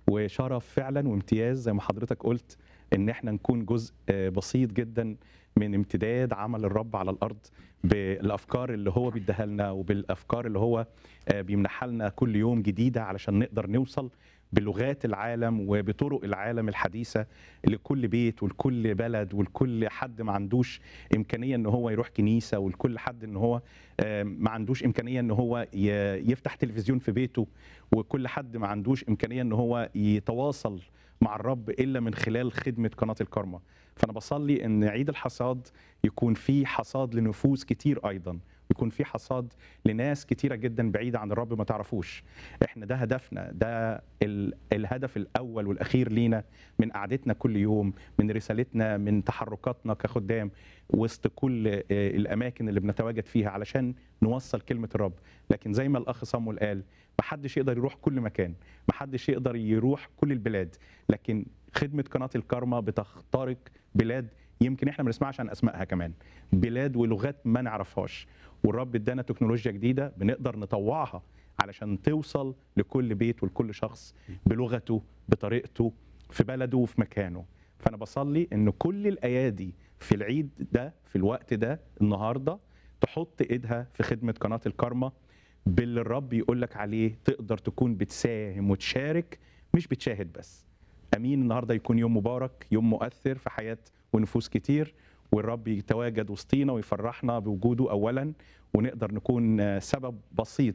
وشرف فعلا وامتياز زي ما حضرتك قلت ان احنا نكون جزء آه، بسيط جدا من امتداد عمل الرب على الارض بالافكار اللي هو بيديها لنا وبالافكار اللي هو آه، بيمنحها لنا كل يوم جديده علشان نقدر نوصل بلغات العالم وبطرق العالم الحديثه لكل بيت ولكل بلد ولكل حد ما عندوش امكانيه ان هو يروح كنيسه ولكل حد ان هو آه، ما عندوش امكانيه ان هو ي- يفتح تلفزيون في بيته وكل حد ما عندوش امكانيه ان هو يتواصل مع الرب الا من خلال خدمه قناه الكرمه فانا بصلي ان عيد الحصاد يكون فيه حصاد لنفوس كتير ايضا يكون فيه حصاد لناس كتيره جدا بعيده عن الرب ما تعرفوش احنا ده هدفنا ده ال- الهدف الاول والاخير لينا من قعدتنا كل يوم من رسالتنا من تحركاتنا كخدام وسط كل آه، الاماكن اللي بنتواجد فيها علشان نوصل كلمه الرب لكن زي ما الاخ صامويل قال محدش يقدر يروح كل مكان محدش يقدر يروح كل البلاد لكن خدمه قناه الكارما بتخترق بلاد يمكن احنا ما نسمعش عن اسمائها كمان بلاد ولغات ما نعرفهاش والرب ادانا تكنولوجيا جديده بنقدر نطوعها علشان توصل لكل بيت ولكل شخص بلغته بطريقته في بلده وفي مكانه فانا بصلي ان كل الايادي في العيد ده في الوقت ده النهارده تحط ايدها في خدمه قناه الكارما باللي الرب يقول لك عليه تقدر تكون بتساهم وتشارك مش بتشاهد بس امين النهارده يكون يوم مبارك يوم مؤثر في حياه ونفوس كتير والرب يتواجد وسطينا ويفرحنا بوجوده اولا ونقدر نكون آه، سبب بسيط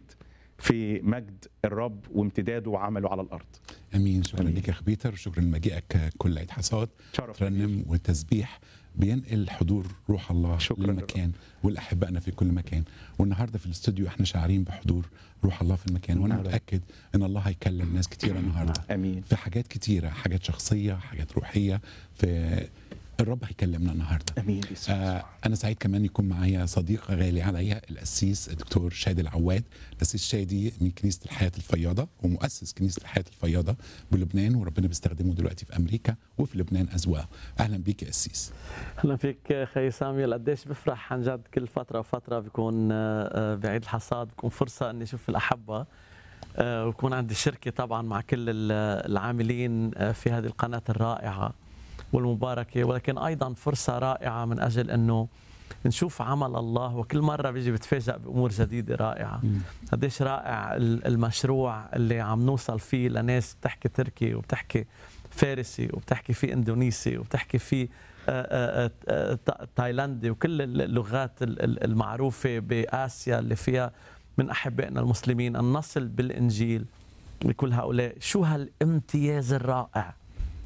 في مجد الرب وامتداده وعمله على الارض امين شكرا أمين. لك يا اخ بيتر شكرا لمجيئك كل عيد حصاد شرف ترنم وتسبيح بينقل حضور روح الله شكراً للمكان والاحبائنا في كل مكان والنهارده في الاستوديو احنا شاعرين بحضور روح الله في المكان وانا نعم. متاكد ان الله هيكلم ناس كتيره النهارده امين في حاجات كتيره حاجات شخصيه حاجات روحيه في الرب هيكلمنا النهارده امين باسم آه يسوع. انا سعيد كمان يكون معايا صديق غالي عليا القسيس الدكتور شادي العواد القسيس شادي من كنيسه الحياه الفياضه ومؤسس كنيسه الحياه الفياضه بلبنان وربنا بيستخدمه دلوقتي في امريكا وفي لبنان از well. اهلا بيك يا قسيس اهلا فيك خي ساميول قديش بفرح عن جد كل فتره وفتره بيكون آه، آه، بعيد الحصاد بكون فرصه اني اشوف الاحبه آه، ويكون عندي شركه طبعا مع كل ال- العاملين آه، في هذه القناه الرائعه والمباركه ولكن ايضا فرصه رائعه من اجل انه نشوف عمل الله وكل مره بيجي بتفاجئ بامور جديده رائعه قديش رائع ال- المشروع اللي عم نوصل فيه لناس بتحكي تركي وبتحكي فارسي وبتحكي فيه اندونيسي وبتحكي فيه آه، آه، آه، تا- تايلاندي وكل اللغات ال- ال- المعروفه باسيا اللي فيها من احبائنا المسلمين ان نصل بالانجيل لكل هؤلاء شو هالامتياز الرائع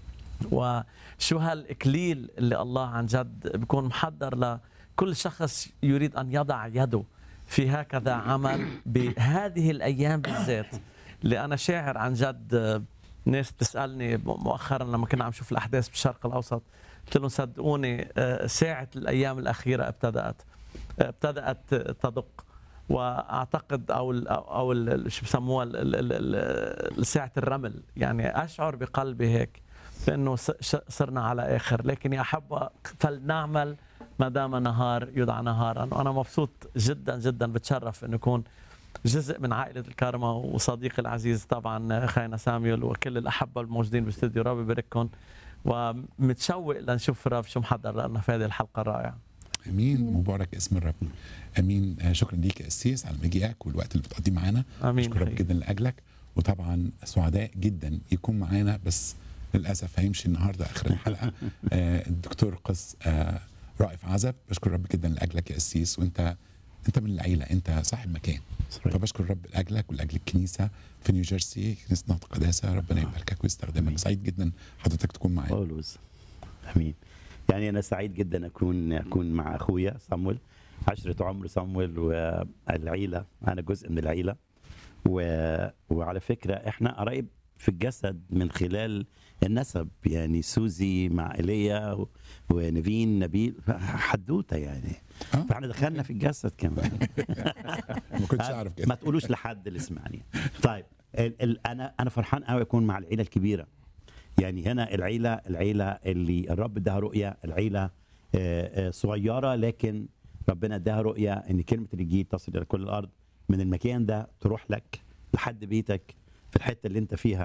وشو هالاكليل اللي الله عن جد بيكون محضر لكل شخص يريد ان يضع يده في هكذا عمل بهذه الايام بالذات اللي انا شاعر عن جد آه، ناس بتسالني مؤخرا لما كنا عم نشوف الاحداث بالشرق الاوسط قلت لهم صدقوني آه، ساعه الايام الاخيره ابتدات آه، ابتدات تدق واعتقد او ال او ال شو بسموها ال- ال- ال- ال- ساعه الرمل يعني اشعر بقلبي هيك بانه س- ش- صرنا على اخر لكن يا احبه فلنعمل ما دام نهار يدعى نهارا وانا مبسوط جدا جدا بتشرف انه اكون جزء من عائله الكارما وصديقي العزيز طبعا خاينا ساميول وكل الاحبه الموجودين بالاستوديو ربي يبارككم ومتشوق لنشوف الرب شو محضر لنا في هذه الحلقه الرائعه امين مبارك اسم الرب امين آه شكرا ليك يا قسيس على مجيئك والوقت اللي بتقضيه معانا امين بشكر رب خير. جدا لاجلك وطبعا سعداء جدا يكون معانا بس للاسف هيمشي النهارده اخر الحلقه آه الدكتور قس آه رائف عزب بشكر رب جدا لاجلك يا قسيس وانت انت من العيله انت صاحب مكان فبشكر الرب لاجلك ولاجل الكنيسه في نيوجيرسي كنيسه نهضه قداسه ربنا يباركك ويستخدمك سعيد جدا حضرتك تكون معايا اولويز امين يعني انا سعيد جدا اكون اكون مع اخويا صامويل عشرة عمر صامويل والعيلة أنا جزء من العيلة و... وعلى فكرة إحنا قرايب في الجسد من خلال النسب يعني سوزي مع ايليا و... ونبين نبيل حدوته يعني آه. فاحنا دخلنا في الجسد كمان ما كنتش اعرف ما كده تقولوش لحد اللي سمعني طيب ال ال انا انا فرحان قوي اكون مع العيله الكبيره يعني هنا العيله العيله اللي الرب اداها رؤيه العيله آه، آه، صغيره لكن ربنا اداها رؤيه ان كلمه الانجيل تصل الى كل الارض من المكان ده تروح لك لحد بيتك في الحته اللي انت فيها